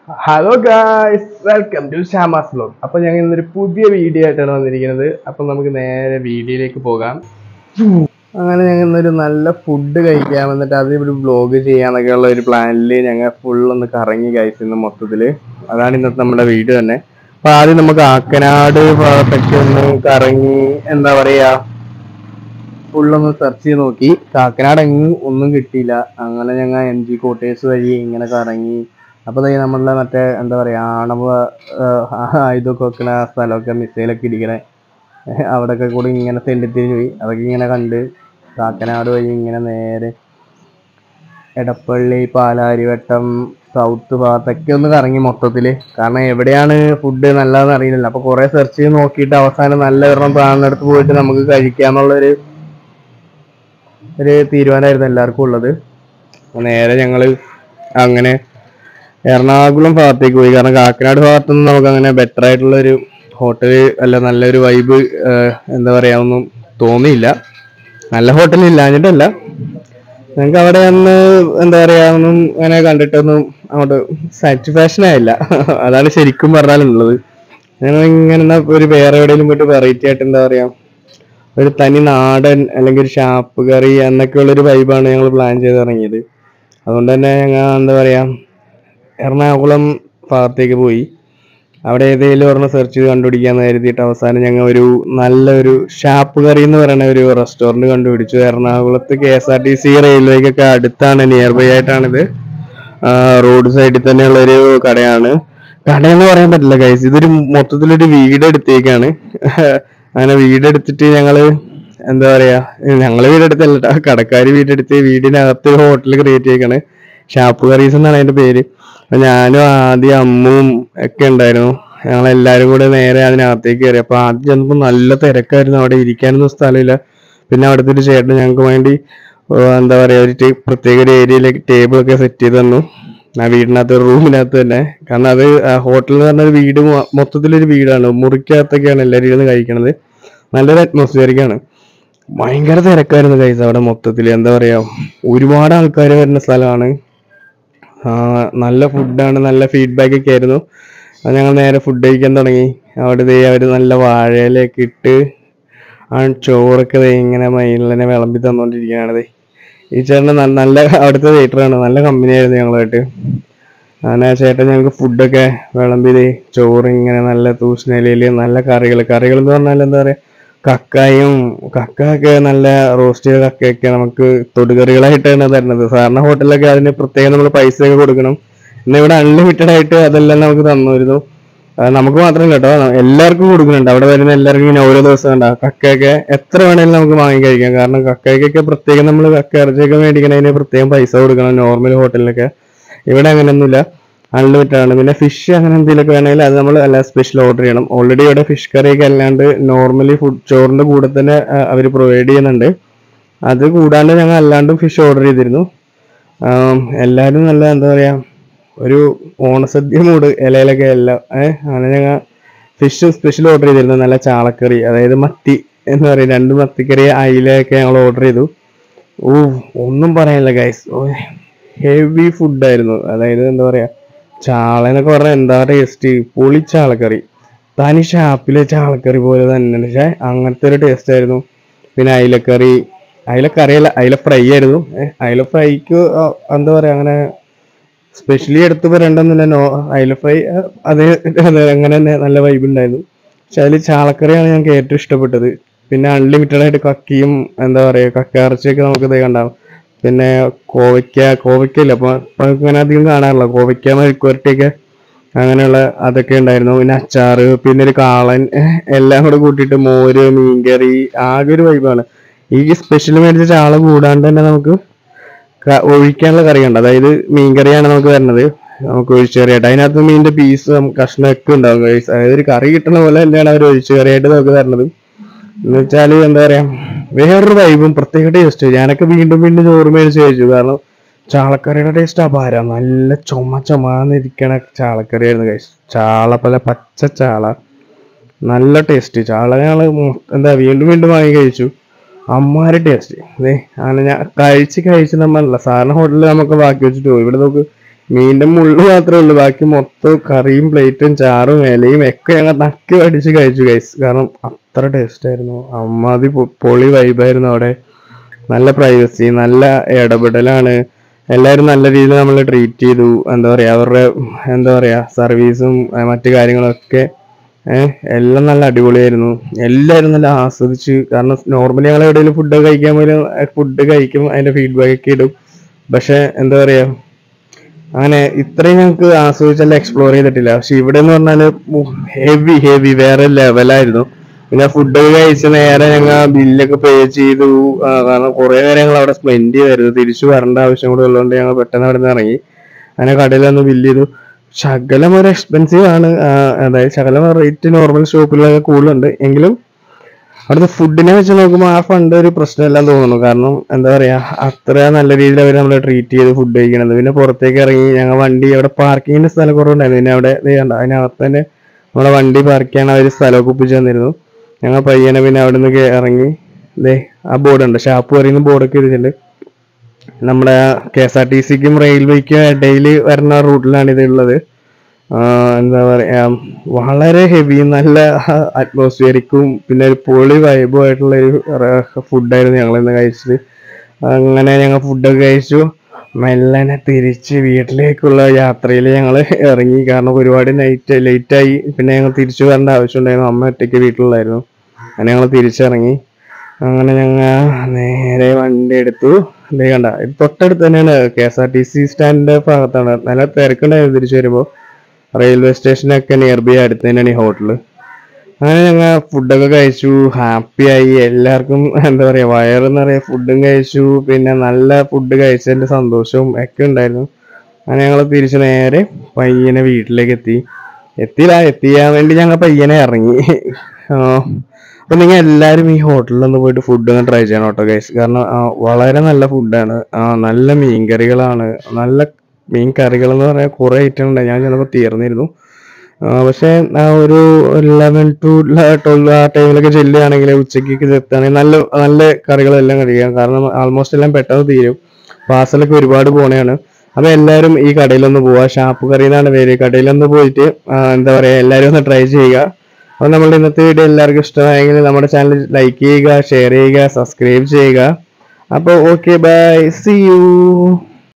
Hello guys welcome to Shyama's vlog അപ്പൊ ഞങ്ങൾ ഇന്നൊരു പുതിയ വീഡിയോ ആയിട്ടാണ് വന്നിരിക്കുന്നത് അപ്പൊ നമുക്ക് നേരെ വീഡിയോയിലേക്ക് പോകാം അങ്ങനെ ഞങ്ങൾ ഇന്നൊരു നല്ല ഫുഡ് കഴിക്കാം എന്നിട്ട് അത് ഒരു വ്ലോഗ് ചെയ്യാന്നൊക്കെ ഉള്ള ഒരു പ്ലാനിൽ ഞങ്ങൾ ഫുൾ ഒന്ന് കറങ്ങി ഗൈസ് ഇന്ന് മൊത്തത്തില് അതാണ് ഇന്നത്തെ നമ്മുടെ വീഡിയോ തന്നെ അപ്പൊ ആദ്യം നമുക്ക് ആക്കനാട് ഭാഗത്തൊക്കെ ഒന്ന് കറങ്ങി എന്താ പറയാ ഫുള്ളൊന്ന് സെർച്ച് ചെയ്ത് നോക്കി കാക്കനാട് എങ്ങും ഒന്നും കിട്ടിയില്ല അങ്ങനെ ഞങ്ങൾ എം ജി കോട്ടേഴ്സ് വഴി ഇങ്ങനെ കറങ്ങി അപ്പൊ ദേ നമ്മളുടെ മറ്റേ എന്താ പറയാ ആണവ ആഹ്, ഇതൊക്കെ വെക്കണ ആ സ്ഥലമൊക്കെ മിസൈലൊക്കെ ഇരിക്കണ അവിടെയൊക്കെ കൂടി ഇങ്ങനെ തെണ്ടിത്തിരിഞ്ഞ് പോയി അതൊക്കെ ഇങ്ങനെ കണ്ട് കാക്കനാട് വഴി ഇങ്ങനെ നേരെ എടപ്പള്ളി പാലാരിവട്ടം സൗത്ത് ഭാഗത്തൊക്കെ ഒന്ന് കറങ്ങി മൊത്തത്തില് കാരണം എവിടെയാണ് ഫുഡ് നല്ലതെന്ന് അറിയില്ല അപ്പൊ കുറെ സെർച്ച് ചെയ്ത് നോക്കിയിട്ട് അവസാനം നല്ല ഒരെണ്ണം കാണുന്നിടത്ത് പോയിട്ട് നമുക്ക് കഴിക്കാന്നുള്ളൊരു ഒരു തീരുമാനമായിരുന്നു എല്ലാവർക്കും ഉള്ളത് അപ്പൊ നേരെ ഞങ്ങള് അങ്ങനെ എറണാകുളം ഭാഗത്തേക്ക് പോയി കാരണം കാക്കനാട് ഭാഗത്തൊന്നും നമുക്ക് അങ്ങനെ ബെറ്റർ ആയിട്ടുള്ള ഒരു ഹോട്ടല് അല്ല നല്ലൊരു വൈബ് എന്താ പറയാ ഒന്നും തോന്നിയില്ല നല്ല ഹോട്ടൽ ഇല്ലാഞ്ഞിട്ടല്ല ഞങ്ങൾക്ക് അവിടെ ഒന്ന് എന്താ പറയാ ഒന്നും അങ്ങനെ കണ്ടിട്ടൊന്നും അങ്ങോട്ട് സാറ്റിസ്ഫാക്ഷൻ ആയില്ല അതാണ് ശരിക്കും പറഞ്ഞാലുള്ളത് ഞങ്ങൾ ഇങ്ങനെ എന്നാ ഒരു വേറെ എവിടെയെങ്കിലും പോയിട്ട് വെറൈറ്റി ആയിട്ട് എന്താ പറയാ ഒരു തനി നാടൻ അല്ലെങ്കിൽ ഒരു ഷാപ്പ് കറി എന്നൊക്കെയുള്ള ഒരു വൈബാണ് ഞങ്ങൾ പ്ലാൻ ചെയ്ത് ഇറങ്ങിയത് അതുകൊണ്ട് തന്നെ ഞങ്ങൾ എന്താ പറയാ എറണാകുളം ഭാഗത്തേക്ക് പോയി അവിടെ ഏതെങ്കിലും ഒരെണ്ണം സെർച്ച് ചെയ്ത് കണ്ടുപിടിക്കാന്ന് കരുതിയിട്ട് അവസാനം ഞങ്ങൾ ഒരു നല്ലൊരു ഷാപ്പ് കറി എന്ന് പറയുന്ന ഒരു റെസ്റ്റോറന്റ് കണ്ടുപിടിച്ചു എറണാകുളത്ത് K S R T C റെയിൽവേക്കൊക്കെ അടുത്താണ് നിയർ ബൈ ആയിട്ടാണിത് റോഡ് സൈഡിൽ തന്നെയുള്ള ഒരു കടയാണ് കടയെന്ന് പറയാൻ പറ്റില്ല കൈസ് ഇതൊരു മൊത്തത്തിലൊരു വീട് എടുത്തേക്കാണ് അങ്ങനെ വീടെടുത്തിട്ട് ഞങ്ങള് എന്താ പറയാ ഞങ്ങള് വീടെടുത്തല്ല ട്ടോ. കടക്കാര് വീടെടുത്ത് വീടിനകത്ത് ഒരു ഹോട്ടൽ ക്രിയേറ്റ് ചെയ്യിക്കാണ് ഷാപ്പ് കറീസ് എന്നാണ് അതിന്റെ പേര് അപ്പൊ ഞാനും ആദ്യം അമ്മും ഒക്കെ ഉണ്ടായിരുന്നു ഞങ്ങൾ എല്ലാരും കൂടെ നേരെ അതിനകത്തേക്ക് കയറി അപ്പൊ ആദ്യം ചെന്നപ്പോ നല്ല തിരക്കായിരുന്നു അവിടെ ഇരിക്കാനൊന്നും സ്ഥലമില്ല പിന്നെ അവിടുത്തെ ഒരു ചേട്ടൻ ഞങ്ങൾക്ക് വേണ്ടി ഓ, എന്താ പറയാ ഒരു ടേ- പ്രത്യേക ഒരു ഏരിയയിലേക്ക് ടേബിൾ ഒക്കെ സെറ്റ് ചെയ്ത് തന്നു ആ വീടിനകത്ത് ഒരു റൂമിനകത്ത് തന്നെ കാരണം അത് ഹോട്ടൽ എന്ന് പറഞ്ഞ ഒരു വീട് മൊ- മൊത്തത്തിലൊരു വീടാണ് മുറിക്കകത്തൊക്കെയാണ് എല്ലാവരും ഇരുന്ന് കഴിക്കണത് നല്ലൊരു atmospheric ആണ് ഭയങ്കര തിരക്കായിരുന്നു കൈസ് അവിടെ മൊത്തത്തിൽ എന്താ പറയാ ഒരുപാട് ആൾക്കാർ വരുന്ന സ്ഥലമാണ് ആ, നല്ല ഫുഡാണ് നല്ല ഫീഡ്ബാക്ക് ഒക്കെ ആയിരുന്നു അത് ഞങ്ങൾ നേരെ ഫുഡ് കഴിക്കാൻ തുടങ്ങി അവിടെ ദേ അവർ നല്ല വാഴയിലൊക്കെ ഇട്ട് ആ ചോറൊക്കെ ദേ ഇങ്ങനെ മയിലിനെ വിളമ്പി തന്നോണ്ടിരിക്കുകയാണ് ദേ ഈ ചേട്ടൻ ന- നല്ല അവിടുത്തെ വെയിറ്ററാണ് നല്ല കമ്പനി ആയിരുന്നു ഞങ്ങളുമായിട്ട് അങ്ങനെ ആ ചേട്ടൻ ഞങ്ങൾക്ക് ഫുഡൊക്കെ വിളമ്പി ദേ ചോറ് ഇങ്ങനെ നല്ല തൂഷ്ണയിലയിൽ നല്ല കറികൾ കറികൾ എന്ന് പറഞ്ഞാൽ എന്താ പറയാ കക്കായും കക്കയൊക്കെ നല്ല റോസ്റ്റ് ചെയ്ത കക്കയൊക്കെ നമുക്ക് തൊടുകറികളായിട്ടാണ് തരുന്നത് സാധാരണ ഹോട്ടലിലൊക്കെ അതിന് പ്രത്യേകം നമ്മൾ പൈസ ഒക്കെ കൊടുക്കണം എന്നാൽ ഇവിടെ അൺലിമിറ്റഡ് ആയിട്ട് അതെല്ലാം നമുക്ക് തന്നിരുന്നു ആ, നമുക്ക് മാത്രമല്ല കേട്ടോ എല്ലാവർക്കും കൊടുക്കുന്നുണ്ട് അവിടെ വരുന്ന എല്ലാവർക്കും ഇങ്ങനെ ഓരോ ദിവസം ഉണ്ടാവും കക്കയൊക്കെ എത്ര വേണേലും നമുക്ക് വാങ്ങി കഴിക്കാം കാരണം കക്കയ്ക്കൊക്കെ പ്രത്യേകം നമ്മൾ കക്ക ഇറച്ചിയൊക്കെ മേടിക്കണതിന് പ്രത്യേകം പൈസ കൊടുക്കണം നോർമൽ ഹോട്ടലിലൊക്കെ ഇവിടെ അങ്ങനെയൊന്നുമില്ല അൺലിമിറ്റഡ് ആണ് പിന്നെ ഫിഷ് അങ്ങനെ എന്തെങ്കിലുമൊക്കെ വേണമെങ്കിൽ അത് നമ്മൾ അല്ല സ്പെഷ്യൽ ഓർഡർ ചെയ്യണം ഓൾറെഡി ഇവിടെ ഫിഷ് കറിയൊക്കെ അല്ലാണ്ട് നോർമലി ഫുഡ് ചോറിന്റെ കൂടെ തന്നെ അവർ പ്രൊവൈഡ് ചെയ്യുന്നുണ്ട് അത് കൂടാണ്ട് ഞങ്ങൾ അല്ലാണ്ടും ഫിഷ് ഓർഡർ ചെയ്തിരുന്നു ആം, എല്ലാവരും നല്ല എന്താ പറയാ ഒരു ഓണസദ്യ മൂട് ഇലയിലൊക്കെ എല്ലാം ഏഹ് അങ്ങനെ ഞങ്ങൾ ഫിഷ് സ്പെഷ്യൽ ഓർഡർ ചെയ്തിരുന്നു നല്ല ചാളക്കറി അതായത് മത്തി എന്ന് പറയും രണ്ട് മത്തിക്കറി അയിലയൊക്കെ ഞങ്ങൾ ഓർഡർ ചെയ്തു ഓ ഒന്നും പറയാനില്ല ഗൈസ് ഹെവി ഫുഡായിരുന്നു അതായത് എന്താ പറയാ ചാള എന്നൊക്കെ പറഞ്ഞാൽ എന്താ ടേസ്റ്റ് പൊളി ചാളക്കറി തനി ഷാപ്പിലെ ചാളക്കറി പോലെ തന്നെ പക്ഷെ അങ്ങനത്തെ ഒരു ടേസ്റ്റ് ആയിരുന്നു പിന്നെ അയിലക്കറി അയിലക്കറിയല്ല അയില ഫ്രൈ ആയിരുന്നു ഏഹ് അയില ഫ്രൈക്ക് എന്താ പറയാ അങ്ങനെ സ്പെഷ്യലി എടുത്ത് പറയണ്ടെന്നില്ല നോ അയില ഫ്രൈ അത് അത് അങ്ങനെ തന്നെ നല്ല വൈബ് ഉണ്ടായിരുന്നു പക്ഷെ അതിൽ ചാളക്കറിയാണ് ഞങ്ങൾക്ക് ഏറ്റവും ഇഷ്ടപ്പെട്ടത് പിന്നെ അൺലിമിറ്റഡ് ആയിട്ട് കക്കിയും എന്താ പറയുക കക്ക ഇറച്ചിയൊക്കെ നമുക്ക് ഇത് കണ്ടാവും പിന്നെ കോവയ്ക്ക കോവയ്ക്കയില്ല അപ്പൊ ഇപ്പൊ ഇങ്ങനെ അധികം കാണാറില്ല കോവയ്ക്ക മെഴുക്കുവരട്ടിയൊക്കെ അങ്ങനെയുള്ള അതൊക്കെ ഉണ്ടായിരുന്നു പിന്നെ അച്ചാറ് പിന്നെ ഒരു കാളൻ ഏഹ് എല്ലാം കൂടെ കൂട്ടിയിട്ട് മോര് മീൻകറി ആകെ ഒരു വൈബാണ് ഈ സ്പെഷ്യൽ മേടിച്ച ചാള കൂടാണ്ട് തന്നെ നമുക്ക് ക- ഒഴിക്കാനുള്ള കറിയുണ്ട് അതായത് മീൻകറിയാണ് നമുക്ക് വരുന്നത് നമുക്ക് ഒഴിച്ചു കറിയായിട്ട് അതിനകത്ത് മീനിന്റെ പീസും കഷ്ണമൊക്കെ ഉണ്ടാവും guys. അതായത് ഒരു കറി കിട്ടുന്ന പോലെ തന്നെയാണ് അവർ ഒഴിച്ചു കറിയായിട്ട് നമുക്ക് തരുന്നത് എന്ന് വെച്ചാല് എന്താ പറയാ വേറൊരു വൈബും പ്രത്യേക ടേസ്റ്റ് ഞാനൊക്കെ വീണ്ടും വീണ്ടും ചോറ് മേടിച്ച് കഴിച്ചു കാരണം ചാളക്കറിയുടെ ടേസ്റ്റ് അപാര നല്ല ചുമ ചുമാന്നിരിക്കണ ചാളക്കറിയായിരുന്നു കഴിച്ചു ചാള പല പച്ച ചാള നല്ല ടേസ്റ്റ് ചാള ഞങ്ങള് മൊ- എന്താ വീണ്ടും വീണ്ടും വാങ്ങി കഴിച്ചു അമ്മാര് ടേസ്റ്റ് അതെ അങ്ങനെ ഞാൻ കഴിച്ച് കഴിച്ച് നമ്മളല്ല സാധാരണ ഹോട്ടലിൽ നമുക്ക് ബാക്കി വെച്ചിട്ട് പോകും ഇവിടെ നോക്ക് മീനിന്റെ മുള്ളു മാത്രമേ ഉള്ളൂ ബാക്കി മൊത്തം കറിയും പ്ലേറ്റും ചാറും ഇലയും ഒക്കെ ഞങ്ങൾ നക്കി അടിച്ച് കഴിച്ചു ഗൈസ് കാരണം അത്ര ടേസ്റ്റ് ആയിരുന്നു അമ്മാതി പൊ- പൊളി വൈബായിരുന്നു അവിടെ നല്ല പ്രൈവസി നല്ല ഇടപെടലാണ് എല്ലാവരും നല്ല രീതിയിൽ നമ്മൾ ട്രീറ്റ് ചെയ്തു എന്താ പറയാ അവരുടെ എന്താ പറയാ സർവീസും ഏർ മറ്റു കാര്യങ്ങളൊക്കെ ഏഹ് എല്ലാം നല്ല അടിപൊളിയായിരുന്നു എല്ലാവരും നല്ല ആസ്വദിച്ച് കാരണം നോർമലി ഞങ്ങൾ എവിടെയെങ്കിലും ഫുഡ് കഴിക്കാൻ പോലും ഫുഡ് കഴിക്കും അതിന്റെ ഫീഡ്ബാക്ക് ഒക്കെ ഇടും പക്ഷെ എന്താ പറയാ അങ്ങനെ ഇത്രയും ഞങ്ങൾക്ക് ആസ്വദിച്ചല്ല എക്സ്പ്ലോർ ചെയ്തിട്ടില്ല പക്ഷെ ഇവിടെ എന്ന് പറഞ്ഞാല് ഹെവി ഹെവി വേറെ ലെവലായിരുന്നു പിന്നെ ഫുഡ് കഴിച്ച് നേരെ ഞങ്ങൾ ബില്ലൊക്കെ പേ ചെയ്തു ആ, കാരണം കുറെ നേരം ഞങ്ങൾ അവിടെ സ്പെൻഡ് ചെയ്തായിരുന്നു തിരിച്ചു വരേണ്ട ആവശ്യം കൂടെ ഉള്ളതുകൊണ്ട് ഞങ്ങൾ പെട്ടെന്ന് അവിടെ നിന്ന് ഇറങ്ങി അങ്ങനെ കടയിൽ വന്ന് ബില്ല് ചെയ്തു ശകലം ഒരു എക്സ്പെൻസീവ് ആണ് ആ, അതായത് ശകലം റേറ്റ് നോർമൽ ഷോപ്പിലൊക്കെ കൂടുതലുണ്ട് എങ്കിലും അവിടുത്തെ ഫുഡിനെ വെച്ച് നോക്കുമ്പോൾ ആ ഫണ്ട് ഒരു പ്രശ്നമല്ല തോന്നുന്നു കാരണം എന്താ പറയാ അത്ര നല്ല രീതിയിൽ അവർ നമ്മളെ ട്രീറ്റ് ചെയ്ത് ഫുഡ് കഴിക്കണത് പിന്നെ പുറത്തേക്ക് ഇറങ്ങി ഞങ്ങൾ വണ്ടി അവിടെ പാർക്കിങ്ങിന്റെ സ്ഥലം കുറവുണ്ടായിരുന്നു പിന്നെ അവിടെ ദേ കണ്ടോ, അതിനകത്ത് തന്നെ നമ്മളെ വണ്ടി പാർക്ക് ചെയ്യാൻ അവർ സ്ഥലമൊക്കെ ഒപ്പിച്ച് തന്നിരുന്നു ഞങ്ങൾ പയ്യനെ പിന്നെ അവിടെ നിന്ന് ഇറങ്ങി ദേ ആ ബോർഡ് ഉണ്ട് ഷാപ്പ് പറയുന്ന ബോർഡൊക്കെ ഇട്ടിട്ടുണ്ട് നമ്മുടെ കെ എസ് ആർ ടി സിക്കും റെയിൽവേക്കും ഇടയിൽ വരുന്ന റൂട്ടിലാണ് ഇത് ഉള്ളത് ആഹ് എന്താ പറയാ വളരെ ഹെവി നല്ല അറ്റ്മോസ്ഫിയറിക്കും പിന്നെ ഒരു പൊളി വൈബും ആയിട്ടുള്ള ഒരു ഫുഡായിരുന്നു ഞങ്ങൾ ഇന്ന് കഴിച്ചത് അങ്ങനെ ഞങ്ങൾ ഫുഡൊക്കെ കഴിച്ചു മെല്ലനെ തിരിച്ച് വീട്ടിലേക്കുള്ള യാത്രയിൽ ഞങ്ങൾ ഇറങ്ങി കാരണം ഒരുപാട് നൈറ്റ് ലേറ്റായി പിന്നെ ഞങ്ങൾ തിരിച്ചു വരേണ്ട ആവശ്യമുണ്ടായിരുന്നു അമ്മ ഒറ്റയ്ക്ക് വീട്ടിലുണ്ടായിരുന്നു അങ്ങനെ ഞങ്ങൾ തിരിച്ചിറങ്ങി അങ്ങനെ ഞങ്ങൾ നേരെ വണ്ടി എടുത്തു ദേ കണ്ട ഇത് തൊട്ടടുത്ത് തന്നെയാണ് K S R T C സ്റ്റാൻഡിന്റെ ഭാഗത്താണ് നല്ല തിരക്കുണ്ടായിരുന്നു തിരിച്ചു വരുമ്പോൾ റെയിൽവേ സ്റ്റേഷനൊക്കെ നിയർ ബൈ അടുത്ത് തന്നെയാണ് ഈ ഹോട്ടൽ അങ്ങനെ ഞങ്ങൾ ഫുഡൊക്കെ കഴിച്ചു ഹാപ്പിയായി എല്ലാവർക്കും എന്താ പറയാ വയറ് നിറയെ ഫുഡും കഴിച്ചു പിന്നെ നല്ല ഫുഡ് കഴിച്ചതിന്റെ സന്തോഷവും ഒക്കെ ഉണ്ടായിരുന്നു അങ്ങനെ ഞങ്ങൾ തിരിച്ച് നേരെ പയ്യനെ വീട്ടിലേക്ക് എത്തി എത്തിയില്ല എത്തിയാൻ വേണ്ടി ഞങ്ങൾ പയ്യനെ ഇറങ്ങി ആ, അപ്പൊ നിങ്ങൾ എല്ലാവരും ഈ ഹോട്ടലിൽ ഒന്ന് പോയിട്ട് ഫുഡ് ഒന്ന് ട്രൈ ചെയ്യണം കേട്ടോ ഗൈസ് കാരണം ആ, വളരെ നല്ല ഫുഡാണ് നല്ല മീൻ കറികളാണ് നല്ല മീൻ കറികൾ എന്ന് പറയാൻ കുറേ ഐറ്റം ഉണ്ട് ഞാൻ ചിലപ്പോൾ തീർന്നിരുന്നു ആ, പക്ഷേ ആ ഒരു ലെവൻ ടു ട്വൽവ് ആ ടൈമിലൊക്കെ ചെല്ലുകയാണെങ്കിൽ ഉച്ചയ്ക്ക് എത്തുകയാണെങ്കിൽ നല്ല നല്ല കറികളെല്ലാം കഴിക്കാം കാരണം ആൾമോസ്റ്റ് എല്ലാം പെട്ടെന്ന് തീരും പാർസലൊക്കെ ഒരുപാട് പോണേയാണ് അപ്പൊ എല്ലാവരും ഈ കടയിലൊന്ന് പോവുക ഷാപ്പ് കറി എന്നാണ് പേര് കടയിലൊന്ന് പോയിട്ട് ആ, എന്താ പറയാ എല്ലാവരും ഒന്ന് ട്രൈ ചെയ്യുക അപ്പൊ നമ്മുടെ ഇന്നത്തെ വീഡിയോ എല്ലാവർക്കും ഇഷ്ടമായെങ്കിൽ നമ്മുടെ ചാനൽ ലൈക്ക് ചെയ്യുക ഷെയർ ചെയ്യുക സബ്സ്ക്രൈബ് ചെയ്യുക അപ്പോൾ ഓക്കെ ബൈ സി യു